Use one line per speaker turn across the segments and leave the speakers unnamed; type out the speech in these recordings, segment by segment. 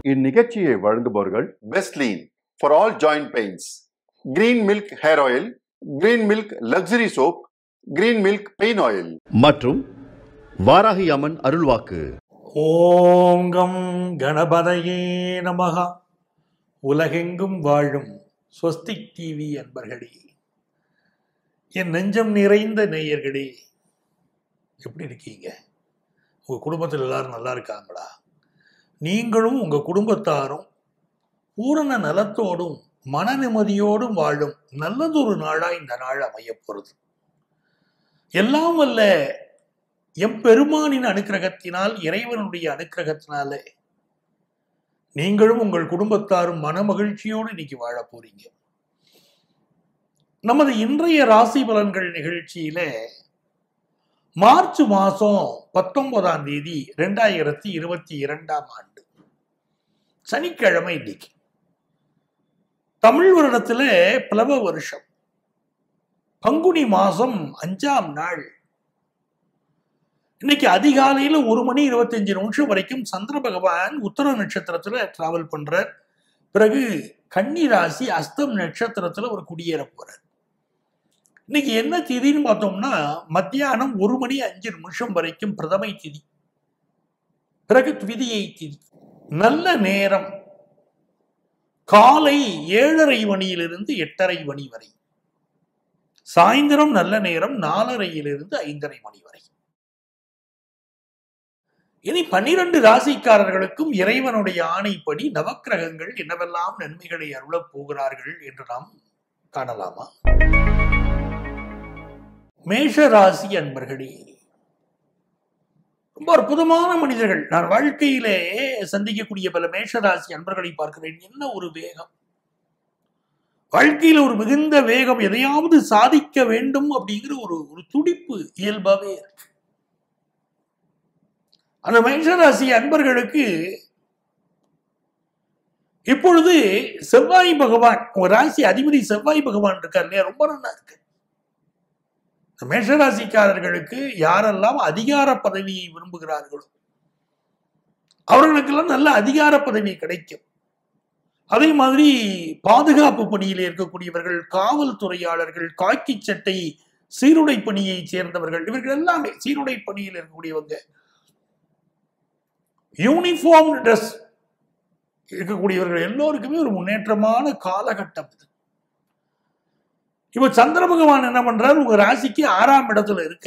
இந்நிகழ்ச்சியை வழங்குபவர்கள்
Bestlean for all joint pains green milk hair oil green milk luxury soap green milk pain oil
மற்றும் வாராகி அம்மன் அருள்வாக்கு
ஓங்கம் கணபதையே நமக உலகெங்கும் வாழும் ஸ்வஸ்திக் டிவி அன்பர்களே என் நெஞ்சம் நிறைந்த நேயர்களே எப்படி இருக்கீங்க உங்க குடும்பத்தில் எல்லாரும் நல்லா இருக்காங்களா நீங்களும் உங்க குடும்பத்தாரும் பூரண நலத்தோடும் மன நிம்மதியோடும் வாழும் நல்லதொரு நாளா இந்த நாள் அமையப் போறது எல்லாம் வல்ல எம்பெருமானின் அனுக்கிரகத்தினால் இறைவனுடைய அனுக்கிரகத்தினாலே நீங்களும் உங்கள் குடும்பத்தாரும் மன மகிழ்ச்சியோடு இன்னைக்கு வாழ போறீங்க நமது இன்றைய ராசி பலன்கள் நிகழ்ச்சியில மார்ச் மாசம் பத்தொன்பதாம் தேதி ரெண்டாயிரத்தி இருபத்தி இரண்டாம் ஆண்டு சனிக்கிழமை இன்னைக்கு தமிழ் வருடத்துல பிளவ வருஷம் பங்குனி மாசம் அஞ்சாம் நாள் இன்னைக்கு அதிகாலையில ஒரு மணி இருபத்தஞ்சு நிமிஷம் வரைக்கும் சந்திர பகவான் உத்தர நட்சத்திரத்துல டிராவல் பண்றார் பிறகு கன்னி ராசி அஸ்தம் நட்சத்திரத்துல ஒரு குடியேற போறார் இன்னைக்கு என்ன திதின்னு பார்த்தோம்னா மத்தியானம் ஒரு மணி அஞ்சு நிமிஷம் வரைக்கும் பிரதமை திதி பிறகு துவிதியை திதி நல்ல நேரம் காலை ஏழரை மணியிலிருந்து எட்டரை மணி வரை சாயந்தரம் நல்ல நேரம் நாலரையிலிருந்து ஐந்தரை மணி வரை இனி பன்னிரண்டு ராசிக்காரர்களுக்கும் இறைவனுடைய ஆணைப்படி நவக்கிரகங்கள் என்னவெல்லாம் நன்மைகளை அருளப் போகிறார்கள் என்று நாம் காணலாமா மேஷ ராசி அன்பர்களே ரொம்ப அற்புதமான மனிதர்கள் நான் வாழ்க்கையிலே சந்திக்கக்கூடிய பல மேஷ ராசி அன்பர்களை பார்க்கிறேன் என்ன ஒரு வேகம் வாழ்க்கையில ஒரு மிகுந்த வேகம் எதையாவது சாதிக்க வேண்டும் அப்படிங்கிற ஒரு ஒரு துடிப்பு இயல்பாவே இருக்கு அந்த மேஷராசி அன்பர்களுக்கு இப்பொழுது செவ்வாய் பகவான் உங்க ராசி அதிபதி செவ்வாய் பகவான் இருக்கார் இல்லையா ரொம்ப நல்லா இருக்கு இந்த மேஷராசிக்காரர்களுக்கு யாரெல்லாம் அதிகார பதவியை விரும்புகிறார்களோ அவர்களுக்கெல்லாம் நல்ல அதிகார பதவி கிடைக்கும் அதே மாதிரி பாதுகாப்பு பணியில் இருக்கக்கூடியவர்கள் காவல்துறையாளர்கள் காக்கி சட்டை சீருடை பணியை சேர்ந்தவர்கள் இவர்கள் எல்லாமே சீருடை பணியில் இருக்கக்கூடியவங்க யூனிஃபார்ம் ட்ரெஸ் இருக்கக்கூடியவர்கள் எல்லோருக்குமே ஒரு முன்னேற்றமான காலகட்டம் இது இப்ப சந்திர பகவான் என்ன பண்றாரு உங்க ராசிக்கு ஆறாம் இடத்துல இருக்க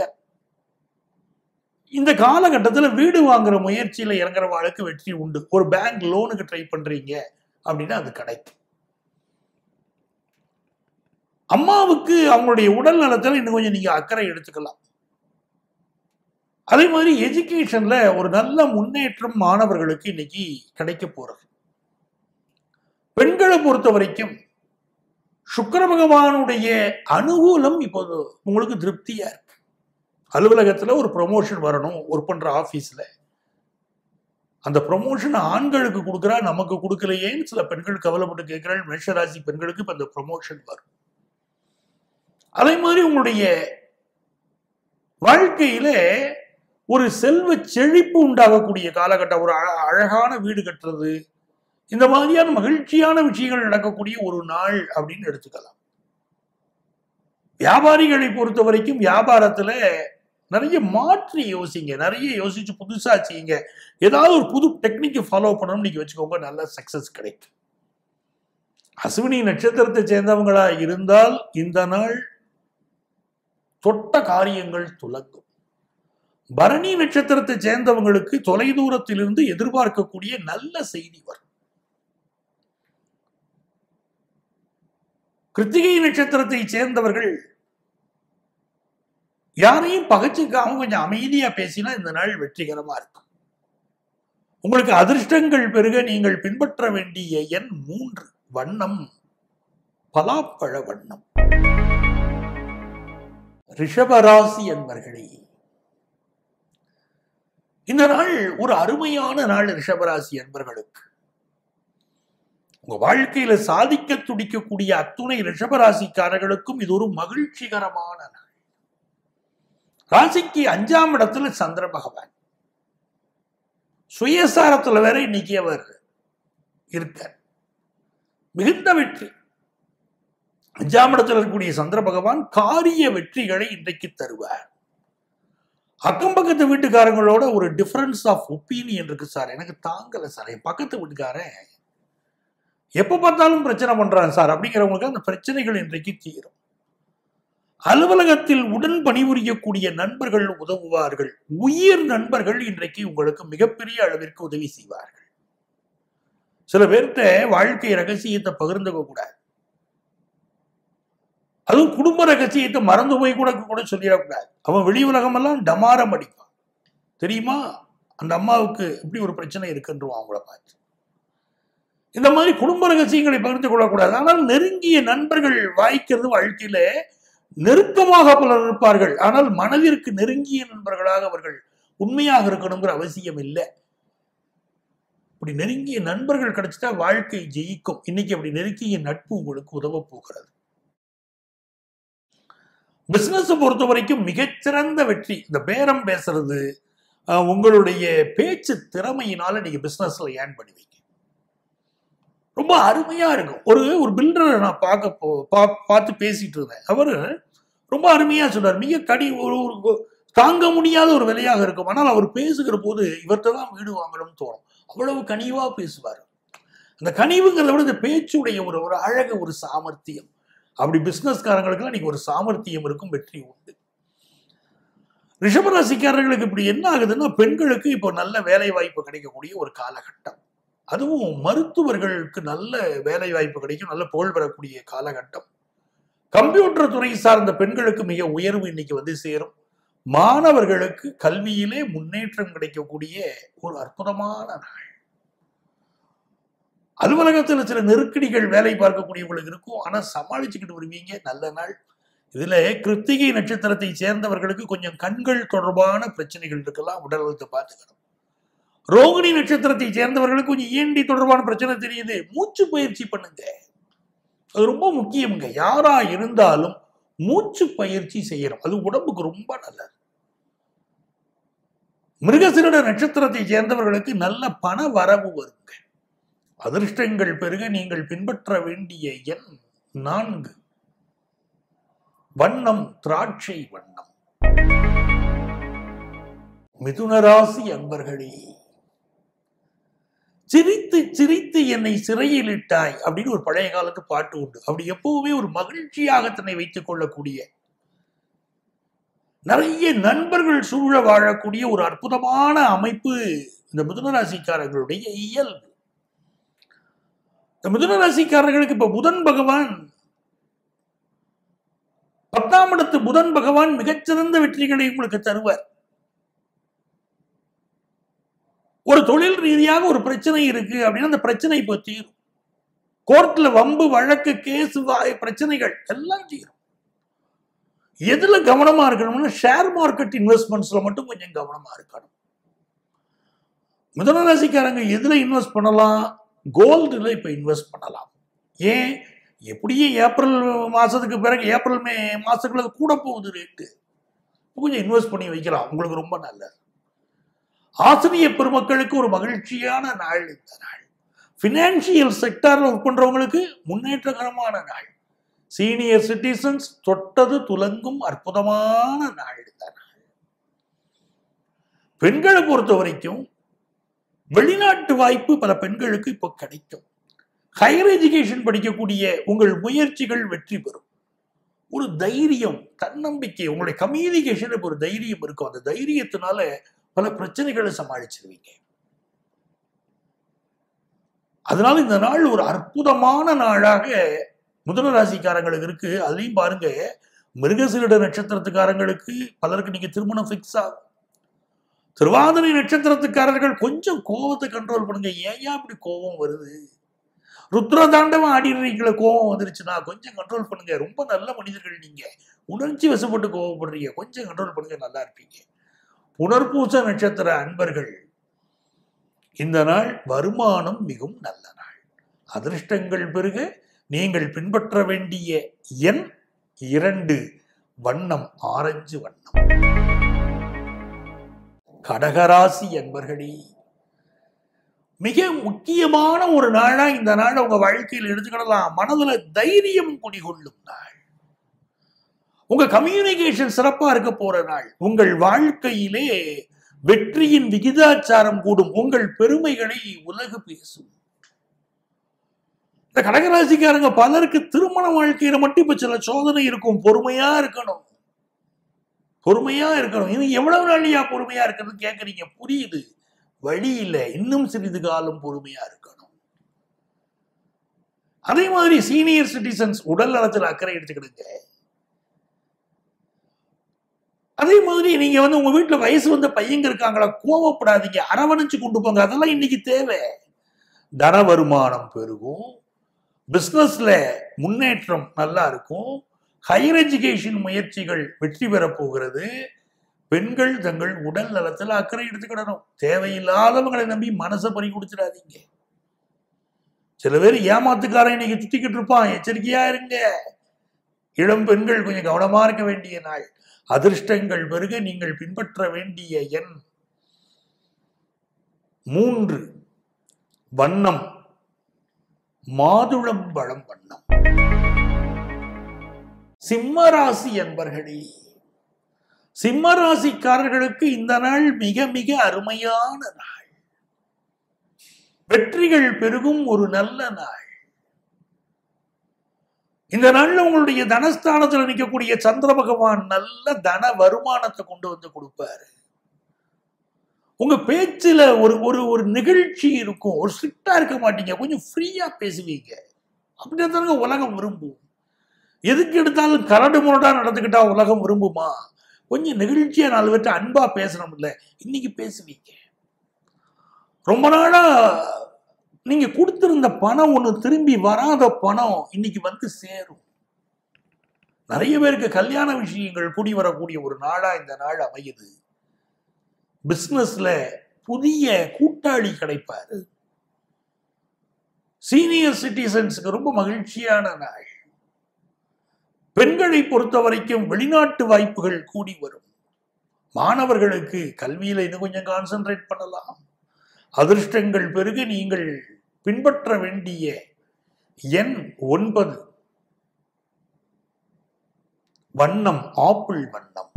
இந்த காலகட்டத்துல வீடு வாங்குற முயற்சியில இறங்குறவாளுக்கு வெற்றி உண்டு ஒரு பேங்க் லோனுக்கு ட்ரை பண்றீங்க அப்படின்னா அது கிடைக்கும் அம்மாவுக்கு அவங்களுடைய உடல் நலத்துல இன்னும் கொஞ்சம் நீங்க அக்கறை எடுத்துக்கலாம் அதே மாதிரி எஜுகேஷன்ல ஒரு நல்ல முன்னேற்றம் மாணவர்களுக்கு இன்னைக்கு கிடைக்க போறது பெண்களை பொறுத்த வரைக்கும் சுக்கர பகவானுடைய அனுகூலம் இப்போது உங்களுக்கு திருப்தியா இருக்கு அலுவலகத்துல ஒரு ப்ரொமோஷன் வரணும் ஒர்க் பண்ற ஆபீஸ்ல அந்த ப்ரொமோஷன் ஆண்களுக்கு கொடுக்குறா நமக்கு கொடுக்கலையேன்னு சில பெண்கள் கவலைப்பட்டு கேட்கிறாள் மேஷராசி பெண்களுக்கு இப்ப அந்த ப்ரொமோஷன் வரும் அதே மாதிரி உங்களுடைய வாழ்க்கையில ஒரு செல்வ செழிப்பு உண்டாகக்கூடிய காலகட்டம் ஒரு அழ- அழகான வீடு கட்டுறது இந்த மாதிரியான மகிழ்ச்சியான விஷயங்கள் நடக்கக்கூடிய ஒரு நாள் அப்படின்னு எடுத்துக்கலாம் வியாபாரிகளை பொறுத்த வரைக்கும் வியாபாரத்துல நிறைய மாற்றி யோசிங்க நிறைய யோசிச்சு புதுசா செய்யுங்க ஏதாவது ஒரு புது டெக்னிக்கை ஃபாலோ பண்ணணும்னு நீங்க வச்சுக்கோங்க நல்ல சக்சஸ் கிடைக்கும் அஸ்வினி நட்சத்திரத்தை சேர்ந்தவங்களா இருந்தால் இந்த நாள் தொட்ட காரியங்கள் துலங்கும் பரணி நட்சத்திரத்தை சேர்ந்தவங்களுக்கு தொலைதூரத்திலிருந்து எதிர்பார்க்கக்கூடிய நல்ல செய்தி வரும் கிருத்திகை நட்சத்திரத்தை சேர்ந்தவர்கள் யாரையும் பகைச்சுக்காம கொஞ்சம் அமைதியா பேசினா இந்த நாள் வெற்றிகரமா இருக்கும் உங்களுக்கு அதிர்ஷ்டங்கள் பெருக நீங்கள் பின்பற்ற வேண்டிய எண் மூன்று வண்ணம் பலாப்பழ வண்ணம் ரிஷபராசி என்பர்களே இந்த நாள் ஒரு அருமையான நாள் ரிஷபராசி என்பர்களுக்கு உங்க வாழ்க்கையில சாதிக்க துடிக்கக்கூடிய அத்துணை ரிஷபராசிக்காரர்களுக்கும் இது ஒரு மகிழ்ச்சிகரமான நாள் ராசிக்கு அஞ்சாம் இடத்துல சந்திர பகவான் சுயசாரத்துல வேற இன்னைக்கு அவர் இருக்க மிகுந்த வெற்றி அஞ்சாம் இடத்தில் இருக்கக்கூடிய சந்திர பகவான் காரிய வெற்றிகளை இன்றைக்கு தருவார் அக்கம் பக்கத்து வீட்டுக்காரங்களோட ஒரு டிஃபரன்ஸ் ஆஃப் ஒப்பீனியன் இருக்கு சார் எனக்கு தாங்கல சார் என் பக்கத்து வீட்டுக்காரன் எப்ப பார்த்தாலும் பிரச்சனை பண்றான் சார் அப்படிங்கிறவங்களுக்கு அந்த பிரச்சனைகள் இன்றைக்கு தீரும் அலுவலகத்தில் உடன் பணிபுரியக்கூடிய நண்பர்கள் உதவுவார்கள் உயிர் நண்பர்கள் இன்றைக்கு உங்களுக்கு மிகப்பெரிய அளவிற்கு உதவி செய்வார்கள் சில பேர்கிட்ட வாழ்க்கை ரகசியத்தை பகிர்ந்துக்க கூடாது அதுவும் குடும்ப ரகசியத்தை மறந்து போய் கூட கூட சொல்லிடக்கூடாது அவன் வெளி உலகமெல்லாம் டமாரம் அடிப்பான் தெரியுமா அந்த அம்மாவுக்கு இப்படி ஒரு பிரச்சனை இருக்குன்றுவான் அவங்கள பார்த்து இந்த மாதிரி குடும்ப ரகசியங்களை பகிர்ந்து கொள்ளக்கூடாது ஆனால் நெருங்கிய நண்பர்கள் வாய்க்கிறது வாழ்க்கையில நெருக்கமாக பலர் இருப்பார்கள் ஆனால் மனதிற்கு நெருங்கிய நண்பர்களாக அவர்கள் உண்மையாக இருக்கணுங்கிற அவசியம் இல்லை இப்படி நெருங்கிய நண்பர்கள் கிடைச்சிட்டா வாழ்க்கை ஜெயிக்கும் இன்னைக்கு அப்படி நெருங்கிய நட்பு உங்களுக்கு உதவ போகிறது பிசினஸ் பொறுத்த வரைக்கும் மிகச்சிறந்த வெற்றி இந்த பேரம் பேசுறது அஹ், உங்களுடைய பேச்சு திறமையினால நீங்க பிசினஸ்ல ஏர்ன் பண்ணுவீங்க ரொம்ப அருமையா இருக்கும் ஒரு ஒரு பில்டரை நான் பார்க்க போ பா- பார்த்து பேசிட்டு இருந்தேன் அவரு ரொம்ப அருமையா சொன்னார் மிக கடி ஒரு ஒரு தாங்க முடியாத ஒரு விலையாக இருக்கும் ஆனால் அவர் பேசுகிற போது இவர்கிட்ட தான் வீடு வாங்கணும்னு தோணும் அவ்வளவு கனிவா பேசுவார் அந்த கனிவுங்கிறத விட இந்த பேச்சுடைய ஒரு ஒரு அழகு ஒரு சாமர்த்தியம் அப்படி பிசினஸ்காரங்களுக்குலாம் இன்னைக்கு ஒரு சாமர்த்தியம் இருக்கும் வெற்றி உண்டு ரிஷபராசிக்காரர்களுக்கு இப்படி என்ன ஆகுதுன்னா பெண்களுக்கு இப்போ நல்ல வேலை வாய்ப்பு கிடைக்கக்கூடிய ஒரு காலகட்டம் அதுவும் மருத்துவர்களுக்கு நல்ல வேலை வாய்ப்பு கிடைக்கும் நல்ல புகழ் பெறக்கூடிய காலகட்டம் கம்ப்யூட்டர் துறை சார்ந்த பெண்களுக்கு மிக உயர்வு இன்னைக்கு வந்து சேரும் மாணவர்களுக்கு கல்வியிலே முன்னேற்றம் கிடைக்கக்கூடிய ஒரு அற்புதமான நாள் அலுவலகத்தில் சில நெருக்கடிகள் வேலை பார்க்கக்கூடியவங்களுக்கு இருக்கும் ஆனா சமாளிச்சுக்கிட்டு வருவீங்க நல்ல நாள் இதுல கிருத்திகை நட்சத்திரத்தை சேர்ந்தவர்களுக்கு கொஞ்சம் கண்கள் தொடர்பான பிரச்சனைகள் இருக்கலாம் உடல் நலத்தை பார்த்துக்கணும் ரோகிணி நட்சத்திரத்தை சேர்ந்தவர்களுக்கு கொஞ்சம் ஏண்டி தொடர்பான பிரச்சனை தெரியுது மூச்சு பயிற்சி பண்ணுங்க அது ரொம்ப முக்கியம்ங்க யாரா இருந்தாலும் மூச்சு பயிற்சி செய்யணும் அது உடம்புக்கு ரொம்ப நல்லது மிருகசிருட நட்சத்திரத்தை சேர்ந்தவர்களுக்கு நல்ல பண வரவு வருங்க அதிர்ஷ்டங்கள் பெருக நீங்கள் பின்பற்ற வேண்டிய எண் நான்கு வண்ணம் திராட்சை வண்ணம் மிதுனராசி அன்பர்களே சிரித்து சிரித்து என்னை சிறையில் இட்டாய் அப்படின்னு ஒரு பழைய காலத்து பாட்டு உண்டு அப்படி எப்பவுமே ஒரு மகிழ்ச்சியாக தன்னை வைத்துக் கொள்ளக்கூடிய நிறைய நண்பர்கள் சூழ வாழக்கூடிய ஒரு அற்புதமான அமைப்பு இந்த மிதுனராசிக்காரர்களுடைய இயல்பு இந்த மிதுனராசிக்காரர்களுக்கு இப்ப புதன் பகவான் பத்தாம் இடத்து புதன் பகவான் மிகச்சிறந்த வெற்றிகளை உங்களுக்கு தருவார் ஒரு தொழில் ரீதியாக ஒரு பிரச்சனை இருக்கு அப்படின்னா அந்த பிரச்சனை இப்போ தீரும் கோர்ட்ல வம்பு வழக்கு கேஸ் பிரச்சனைகள் எல்லாம் தீரும் எதுல கவனமா இருக்கணும்னா ஷேர் மார்க்கெட் இன்வெஸ்ட்மெண்ட்ஸ்ல மட்டும் கொஞ்சம் கவனமா இருக்கணும் மிதனராசிக்காரங்க எதுல இன்வெஸ்ட் பண்ணலாம் கோல்டுல இப்ப இன்வெஸ்ட் பண்ணலாம் ஏன் எப்படியும் ஏப்ரல் மாசத்துக்கு பிறகு ஏப்ரல் மே மாசத்துக்குள்ள அது கூட போகுது ரேட்டு கொஞ்சம் இன்வெஸ்ட் பண்ணி வைக்கலாம் உங்களுக்கு ரொம்ப நல்லது ஆசிரிய பெருமக்களுக்கு ஒரு மகிழ்ச்சியான நாள் இந்த நாள் பினான்சியல் செக்டார்ல ஒர்க் பண்றவங்களுக்கு முன்னேற்றகரமான நாள் சீனியர் சிட்டிசன்ஸ் தொட்டது துலங்கும் அற்புதமான நாள் இந்த நாள் பெண்களை பொறுத்த வரைக்கும் வெளிநாட்டு வாய்ப்பு பல பெண்களுக்கு இப்போ கிடைக்கும் ஹையர் எஜுகேஷன் படிக்கக்கூடிய உங்கள் முயற்சிகள் வெற்றி பெறும் ஒரு தைரியம் தன்னம்பிக்கை உங்களுடைய கம்யூனிகேஷன் இப்போ ஒரு தைரியம் இருக்கும் அந்த தைரியத்தினால பல பிரச்சனைகளை சமாளிச்சிருவீங்க அதனால இந்த நாள் ஒரு அற்புதமான நாளாக முதல ராசிக்காரங்களுக்கு இருக்கு அதுலயும் பாருங்க மிருகசீரிட நட்சத்திரத்துக்காரங்களுக்கு பலருக்கு நீங்க திருமணம் ஃபிக்ஸ் ஆகும் திருவாதிரை நட்சத்திரத்துக்காரர்கள் கொஞ்சம் கோபத்தை கண்ட்ரோல் பண்ணுங்க ஏன் இப்படி கோபம் வருது ருத்ர தாண்டவம் ஆடிடுறீங்கள கோபம் வந்துருச்சுன்னா கொஞ்சம் கண்ட்ரோல் பண்ணுங்க ரொம்ப நல்ல மனிதர்கள் நீங்க உணர்ச்சி வசப்பட்டு கோபப்படுறீங்க கொஞ்சம் கண்ட்ரோல் பண்ணுங்க நல்லா இருப்பீங்க புனர்பூச நட்சத்திர அன்பர்கள் இந்த நாள் வருமானம் மிகவும் நல்ல நாள் அதிர்ஷ்டங்கள் பெருக நீங்கள் பின்பற்ற வேண்டிய எண் இரண்டு வண்ணம் ஆரஞ்சு வண்ணம் கடகராசி அன்பர்களே மிக முக்கியமான ஒரு நாளா இந்த நாள் உங்க வாழ்க்கையில் எடுத்துக்கிடலாம் மனதுல தைரியம் குடிகொள்ளும் நாள் உங்க கம்யூனிகேஷன் சிறப்பா இருக்க போற நாள் உங்கள் வாழ்க்கையிலே வெற்றியின் விகிதாச்சாரம் கூடும் உங்கள் பெருமைகளை உலகு பேசும் இந்த கடகராசிக்காரங்க பலருக்கு திருமண வாழ்க்கையில மட்டும் இப்ப சில சோதனை இருக்கும் பொறுமையா இருக்கணும் பொறுமையா இருக்கணும் இது எவ்வளவு நாளையா பொறுமையா இருக்கிறது கேக்குறீங்க புரியுது வழி இல்லை இன்னும் சிறிது காலம் பொறுமையா இருக்கணும் அதே மாதிரி சீனியர் சிட்டிசன்ஸ் உடல் நலத்தில் அக்கறை எடுத்துக்கிடுங்க அதே மாதிரி நீங்க வந்து உங்க வீட்டுல வயசு வந்த பையங்க இருக்காங்களா கோவப்படாதீங்க அரவணைச்சு கொண்டு போங்க அதெல்லாம் இன்னைக்கு தேவை தன வருமானம் பெருகும் பிசினஸ்ல முன்னேற்றம் நல்லா இருக்கும் ஹையர் எஜுகேஷன் முயற்சிகள் வெற்றி பெறப் போகிறது பெண்கள் தங்கள் உடல் நலத்துல அக்கறை எடுத்துக்கிடணும் தேவையில்லாதவங்களை நம்பி மனசை பறி கொடுத்துடாதீங்க சில பேர் ஏமாத்துக்காரன் இன்னைக்கு சுத்திக்கிட்டு இருப்பான் எச்சரிக்கையா இருங்க இளம் பெண்கள் கொஞ்சம் கவனமா இருக்க வேண்டிய நாள் அதிர்ஷ்டங்கள் பெருக நீங்கள் பின்பற்ற வேண்டிய எண் மூன்று வண்ணம் மாதுளம்பழம் வண்ணம் சிம்மராசி என்பர்களே சிம்மராசிக்காரர்களுக்கு இந்த நாள் மிக மிக அருமையான நாள் வெற்றிகள் பெருகும் ஒரு நல்ல நாள் இந்த நாள்ல உங்களுடைய தனஸ்தானத்தில் நிற்கக்கூடிய சந்திர பகவான் நல்ல தன வருமானத்தை கொண்டு வந்து கொடுப்பாரு உங்க பேச்சுல ஒரு ஒரு ஒரு நிகழ்ச்சி இருக்கும் ஒரு ஸ்ட்ரிக்டா இருக்க மாட்டீங்க கொஞ்சம் ஃப்ரீயா பேசுவீங்க அப்படியே தானங்க உலகம் விரும்பும் எதுக்கு எடுத்தாலும் கரடு முரடா நடந்துக்கிட்டா உலகம் விரும்புமா கொஞ்சம் நெகிழ்ச்சியா நாலு பேர்ட்ட அன்பா பேசணும் இல்ல இன்னைக்கு பேசுவீங்க ரொம்ப நாளா நீங்க கொடுத்திருந்த பணம் ஒண்ணு திரும்பி வராத பணம் இன்னைக்கு வந்து சேரும் நிறைய பேருக்கு கல்யாண விஷயங்கள் கூடி வரக்கூடிய ஒரு நாளா இந்த நாள் அமையுது பிசினஸ்ல புதிய கூட்டாளி கிடைப்பாரு சீனியர் சிட்டிசன்ஸுக்கு ரொம்ப மகிழ்ச்சியான நாள் பெண்களை பொறுத்த வரைக்கும் வெளிநாட்டு வாய்ப்புகள் கூடி வரும் மாணவர்களுக்கு கல்வியில இன்னும் கொஞ்சம் கான்சென்ட்ரேட் பண்ணலாம் அதிர்ஷ்டங்கள் பெருக நீங்கள் பின்பற்ற வேண்டிய எண் ஒன்பது வண்ணம் ஆப்பிள் வண்ணம்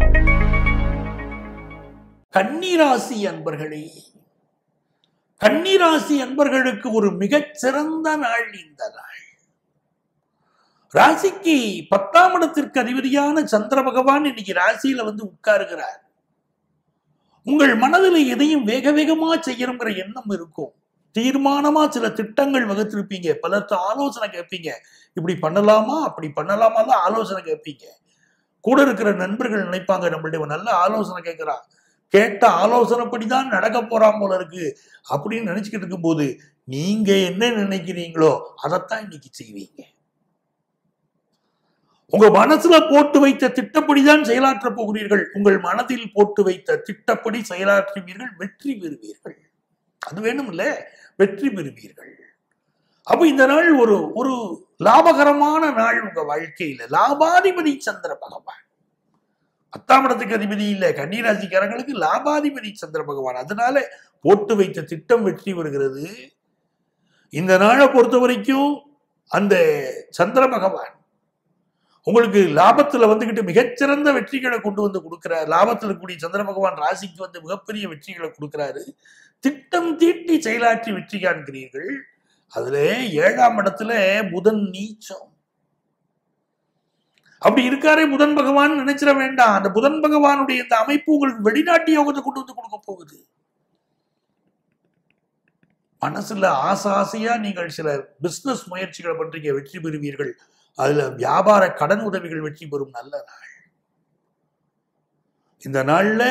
கன்னிராசி அன்பர்களே கன்னிராசி அன்பர்களுக்கு ஒரு மிகச்சிறந்த நாள் இந்த நாள் ராசிக்கு பத்தாம் இடத்திற்கு அதிபதியான சந்திர பகவான் இன்னைக்கு ராசியில வந்து உட்காருகிறார் உங்கள் மனதில் எதையும் வேக வேகமா செய்யணுங்கிற எண்ணம் இருக்கும் தீர்மானமா சில திட்டங்கள் வகுத்திருப்பீங்க பலர்த்த ஆலோசனை கேட்பீங்க இப்படி பண்ணலாமா அப்படி பண்ணலாமா தான் ஆலோசனை கேட்பீங்க கூட இருக்கிற நண்பர்கள் நினைப்பாங்க நம்மளுடைய இவன் நல்ல ஆலோசனை கேட்கிறான் கேட்ட ஆலோசனைப்படிதான் நடக்க போறான் போல இருக்கு அப்படின்னு நினைச்சுக்கிட்டு இருக்கும்போது நீங்க என்ன நினைக்கிறீங்களோ அதைத்தான் இன்னைக்கு செய்வீங்க உங்க மனசுல போட்டு வைத்த திட்டப்படிதான் செயலாற்ற போகிறீர்கள் உங்கள் மனதில் போட்டு வைத்த திட்டப்படி செயலாற்றுவீர்கள் வெற்றி பெறுவீர்கள் அது வேணும் இல்ல வெற்றி பெறுவீர்கள் அப்ப இந்த நாள் ஒரு ஒரு லாபகரமான நாள் உங்க வாழ்க்கையில லாபாதிபதி சந்திர பகவான் பத்தாம் இடத்துக்கு அதிபதி இல்ல கன்னிராசிக்காரங்களுக்கு லாபாதிபதி சந்திர பகவான் அதனால போட்டு வைத்த திட்டம் வெற்றி வருகிறது இந்த நாளை பொறுத்த வரைக்கும் அந்த சந்திர பகவான் உங்களுக்கு லாபத்துல வந்துகிட்டு மிகச்சிறந்த வெற்றிகளை கொண்டு வந்து கொடுக்கிறார் லாபத்தில் கூடிய சந்திர பகவான் ராசிக்கு வந்து மிகப்பெரிய வெற்றிகளை கொடுக்கிறாரு திட்டம் தீட்டி செயலாற்றி வெற்றி காண்கிறீர்கள் அதுல ஏழாம் இடத்துல புதன் நீச்சம் அப்படி இருக்காரே புதன் பகவான் நினைச்சிட வேண்டாம் அந்த புதன் பகவானுடைய இந்த அமைப்பு உங்களுக்கு வெளிநாட்டு யோகத்தை கொண்டு வந்து கொடுக்க போகுது மனசுல ஆசை ஆசையா நீங்கள் சில பிசினஸ் முயற்சிகளை பண்றீங்க வெற்றி பெறுவீர்கள் அதுல வியாபார கடன் உதவிகள் வெற்றி பெறும் நல்ல நாள் இந்த நாள்ல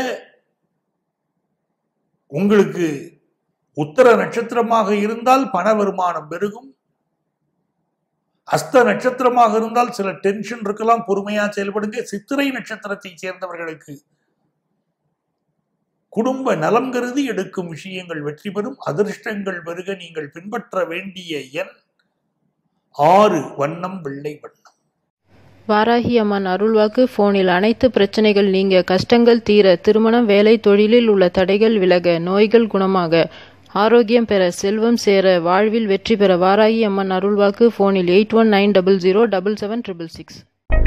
உங்களுக்கு உத்தர நட்சத்திரமாக இருந்தால் பண வருமானம் பெருகும் அஸ்த நட்சத்திரமாக இருந்தால் சில டென்ஷன் இருக்கலாம் பொறுமையா செயல்படுங்க சித்திரை நட்சத்திரத்தை சேர்ந்தவர்களுக்கு குடும்ப நலம் கருதி எடுக்கும் விஷயங்கள் வெற்றி பெறும் அதிர்ஷ்டங்கள் பெருக நீங்கள் பின்பற்ற வேண்டிய எண் ஆறு வண்ணம் வெள்ளை வண்ணம்
வாராகி அம்மன் அருள்வாக்கு ஃபோனில் அனைத்து பிரச்சனைகள் நீங்க கஷ்டங்கள் தீர திருமணம் வேலை தொழிலில் உள்ள தடைகள் விலக நோய்கள் குணமாக ஆரோக்கியம் பெற செல்வம் சேர வாழ்வில் வெற்றி பெற வாராகி அம்மன் அருள்வாக்கு ஃபோனில் eight one nine double zero double seven triple six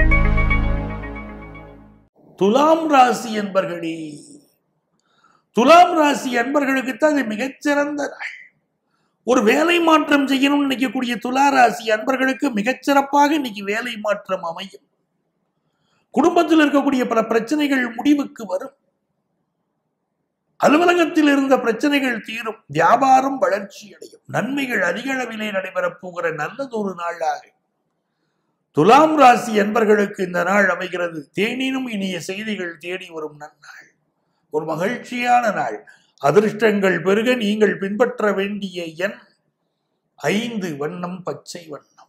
துலாம் ராசி என்பர்களே துலாம் ராசி அன்பர்களுக்கு தான் இது மிகச்சிறந்த நாள் ஒரு வேலை மாற்றம் செய்யணும்னு நினைக்கக்கூடிய துலா ராசி அன்பர்களுக்கு மிகச்சிறப்பாக இன்னைக்கு வேலை மாற்றம் அமையும் குடும்பத்தில் இருக்கக்கூடிய பல பிரச்சனைகள் முடிவுக்கு வரும் அலுவலகத்தில் இருந்த பிரச்சனைகள் தீரும் வியாபாரம் வளர்ச்சி அடையும் நன்மைகள் அதிக அளவிலே நடைபெறப் போகிற நல்லதொரு நாளாக துலாம் ராசி என்பர்களுக்கு இந்த நாள் அமைகிறது தேனினும் இனிய செய்திகள் தேடி வரும் நன்னாள் ஒரு மகிழ்ச்சியான நாள் அதிர்ஷ்டங்கள் பெருக நீங்கள் பின்பற்ற வேண்டிய எண் ஐந்து வண்ணம் பச்சை வண்ணம்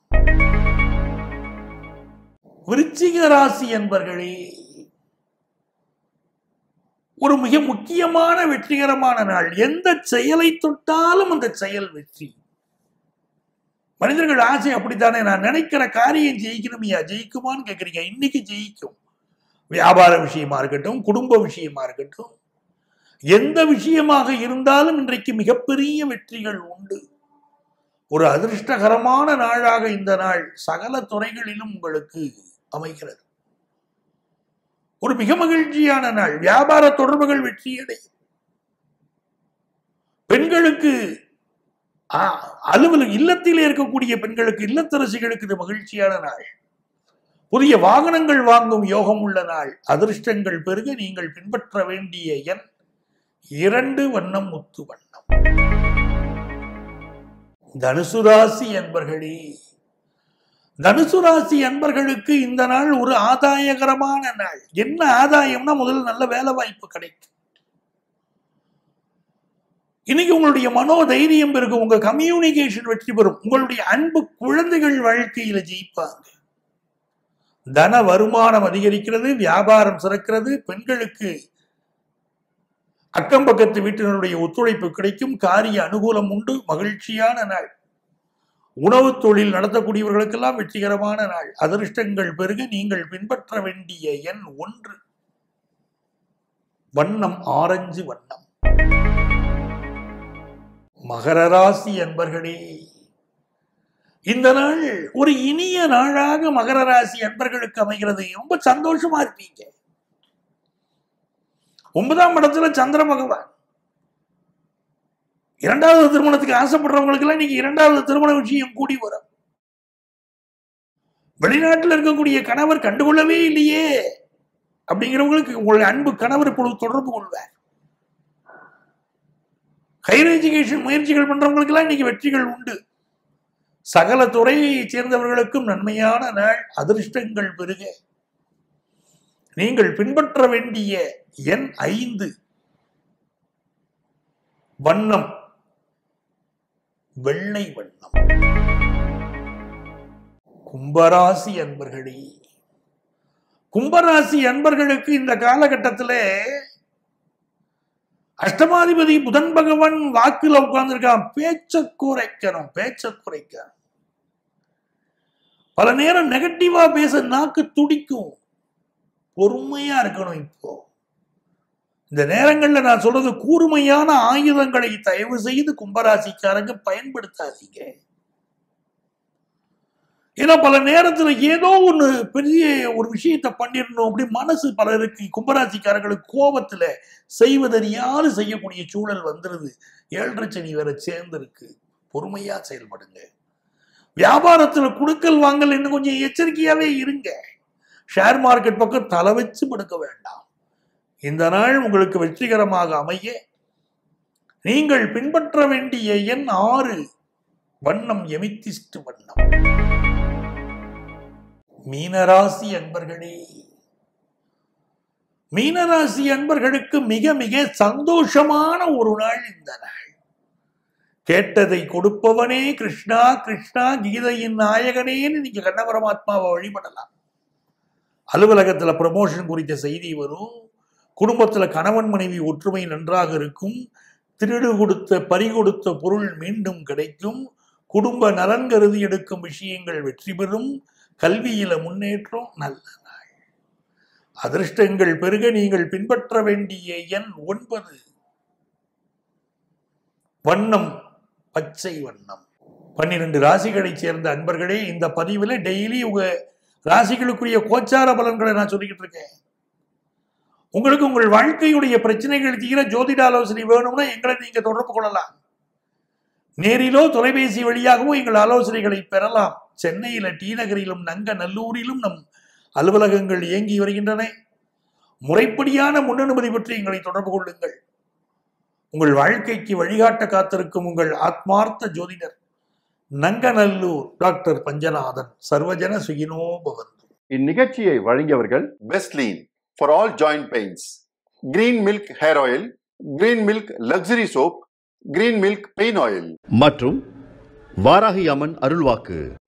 விருச்சிக ராசி என்பர்களே ஒரு மிக முக்கியமான வெற்றிகரமான நாள் எந்த செயலை தொட்டாலும் அந்த செயல் வெற்றி மனிதர்கள் ஆசை அப்படித்தானே நான் நினைக்கிற காரியம் ஜெயிக்கணுமையா ஜெயிக்குமான்னு கேட்குறீங்க இன்னைக்கு ஜெயிக்கும் வியாபார விஷயமா இருக்கட்டும் குடும்ப விஷயமா இருக்கட்டும் எந்த விஷயமாக இருந்தாலும் இன்றைக்கு மிகப்பெரிய வெற்றிகள் உண்டு ஒரு அதிர்ஷ்டகரமான நாளாக இந்த நாள் சகல துறைகளிலும் உங்களுக்கு அமைகிறது ஒரு மிக மகிழ்ச்சியான நாள் வியாபார தொடர்புகள் வெற்றியடையும் பெண்களுக்கு ஆ, அலுவலக இல்லத்திலே இருக்கக்கூடிய பெண்களுக்கு இல்லத்தரசிகளுக்கு இது மகிழ்ச்சியான நாள் புதிய வாகனங்கள் வாங்கும் யோகம் உள்ள நாள் அதிர்ஷ்டங்கள் பெருக நீங்கள் பின்பற்ற வேண்டிய எண் இரண்டு வண்ணம் முத்து வண்ணம் தனுசு ராசி என்பர்களே தனுசு ராசி அன்பர்களுக்கு இந்த நாள் ஒரு ஆதாயகரமான நாள் என்ன ஆதாயம்னா முதல்ல நல்ல வேலை வாய்ப்பு கிடைக்கும் இன்னைக்கு உங்களுடைய மனோ தைரியம் பெருகும் உங்க கம்யூனிகேஷன் வெற்றி பெறும் உங்களுடைய அன்பு குழந்தைகள் வாழ்க்கையில ஜெயிப்பாங்க தன வருமானம் அதிகரிக்கிறது வியாபாரம் சிறக்கிறது பெண்களுக்கு அக்கம் பக்கத்து வீட்டினருடைய ஒத்துழைப்பு கிடைக்கும் காரிய அனுகூலம் உண்டு மகிழ்ச்சியான நாள் உணவு தொழில் நடத்தக்கூடியவர்களுக்கெல்லாம் வெற்றிகரமான நாள் அதிர்ஷ்டங்கள் பெருக நீங்கள் பின்பற்ற வேண்டிய எண் ஒன்று வண்ணம் ஆரஞ்சு வண்ணம் மகர ராசி அன்பர்களே இந்த நாள் ஒரு இனிய நாளாக மகர ராசி அன்பர்களுக்கு அமைகிறது ரொம்ப சந்தோஷமா இருப்பீங்க ஒன்பதாம் இடத்துல சந்திர பகவான் இரண்டாவது திருமணத்துக்கு ஆசைப்படுறவங்களுக்கு எல்லாம் இன்னைக்கு இரண்டாவது திருமண விஷயம் கூடி வரும் வெளிநாட்டில் இருக்கக்கூடிய கணவர் கண்டுகொள்ளவே இல்லையே அப்படிங்கிறவங்களுக்கு உங்களுடைய அன்பு கணவர் இப்பொழுது தொடர்பு கொள்வார் ஹையர் எஜுகேஷன் முயற்சிகள் பண்றவங்களுக்கு எல்லாம் இன்னைக்கு வெற்றிகள் உண்டு சகல துறையைச் சேர்ந்தவர்களுக்கும் நன்மையான நாள் அதிர்ஷ்டங்கள் பெருக நீங்கள் பின்பற்ற வேண்டிய எண் ஐந்து வண்ணம் வெள்ளை வண்ணம் கும்பராசி அன்பர்களே கும்பராசி அன்பர்களுக்கு இந்த காலகட்டத்தில் அஷ்டமாதிபதி புதன் பகவான் வாக்குல உட்கார்ந்துருக்கான் பேச்ச குறைக்கணும் பேச்ச குறைக்கணும் பல நேரம் நெகட்டிவா பேச நாக்கு துடிக்கும் பொறுமையா இருக்கணும் இப்போ இந்த நேரங்கள்ல நான் சொல்றது கூர்மையான ஆயுதங்களை தயவு செய்து கும்பராசிக்காரங்க பயன்படுத்தாதீங்க ஏன்னா பல நேரத்துல ஏதோ ஒண்ணு பெரிய ஒரு விஷயத்தை பண்ணிடணும் அப்படி மனசு பலருக்கு கும்பராசிக்காரர்களுக்கு கோபத்துல செய்வதறியாது செய்யக்கூடிய சூழல் வந்துருது ஏழரை சனி வேற சேர்ந்திருக்கு பொறுமையா செயல்படுங்க வியாபாரத்துல குடுக்கல் வாங்கல் இன்னும் கொஞ்சம் எச்சரிக்கையாவே இருங்க ஷேர் மார்க்கெட் பக்கம் தலை வச்சு படுக்க வேண்டாம் இந்த நாள் உங்களுக்கு வெற்றிகரமாக அமைய நீங்கள் பின்பற்ற வேண்டிய எண் ஆறு வண்ணம் எமித்திஸ்ட் வண்ணம் மீனராசி அன்பர்களே மீனராசி அன்பர்களுக்கு மிக மிக சந்தோஷமான ஒரு நாள் இந்த நாள் கேட்டதை கொடுப்பவனே கிருஷ்ணா கிருஷ்ணா கீதையின் நாயகனேன்னு நீங்க கண்ண பரமாத்மாவை வழிபடலாம் அலுவலகத்துல ப்ரமோஷன் குறித்த செய்தி வரும் குடும்பத்துல கணவன் மனைவி ஒற்றுமை நன்றாக இருக்கும் திருடு கொடுத்த பறி கொடுத்த பொருள் மீண்டும் கிடைக்கும் குடும்ப நலன் கருதி எடுக்கும் விஷயங்கள் வெற்றி பெறும் கல்வியில முன்னேற்றம் நல்ல நாள் அதிர்ஷ்டங்கள் பெருக நீங்கள் பின்பற்ற வேண்டிய எண் ஒன்பது வண்ணம் பச்சை வண்ணம் பன்னிரண்டு ராசிகளைச் சேர்ந்த அன்பர்களே இந்த பதிவில் டெய்லி உங்க ராசிகளுக்குரிய கோச்சார பலன்களை நான் சொல்லிக்கிட்டு இருக்கேன் உங்களுக்கு உங்கள் வாழ்க்கையுடைய பிரச்சனைகள் தீர ஜோதிட ஆலோசனை வேணும்னா எங்களை நீங்க தொடர்பு கொள்ளலாம் நேரிலோ தொலைபேசி வழியாகவோ எங்கள் ஆலோசனைகளை பெறலாம் சென்னையில டி நகரிலும் நங்க நல்லூரிலும் நம் அலுவலகங்கள் இயங்கி வருகின்றன முறைப்படியான முன்னனுமதி பற்றி எங்களை தொடர்பு கொள்ளுங்கள் உங்கள் வாழ்க்கைக்கு வழிகாட்ட காத்திருக்கும் உங்கள் ஆத்மார்த்த ஜோதிடர் நங்கநல்லூர் டாக்டர் பஞ்சநாதன் சர்வஜன சுகினோ பவந்து
இந்நிகழ்ச்சியை வழங்கியவர்கள்
Bestlean for all joint pains green milk hair oil green milk luxury soap green milk pain oil
மற்றும் வாராகி அம்மன் அருள்வாக்கு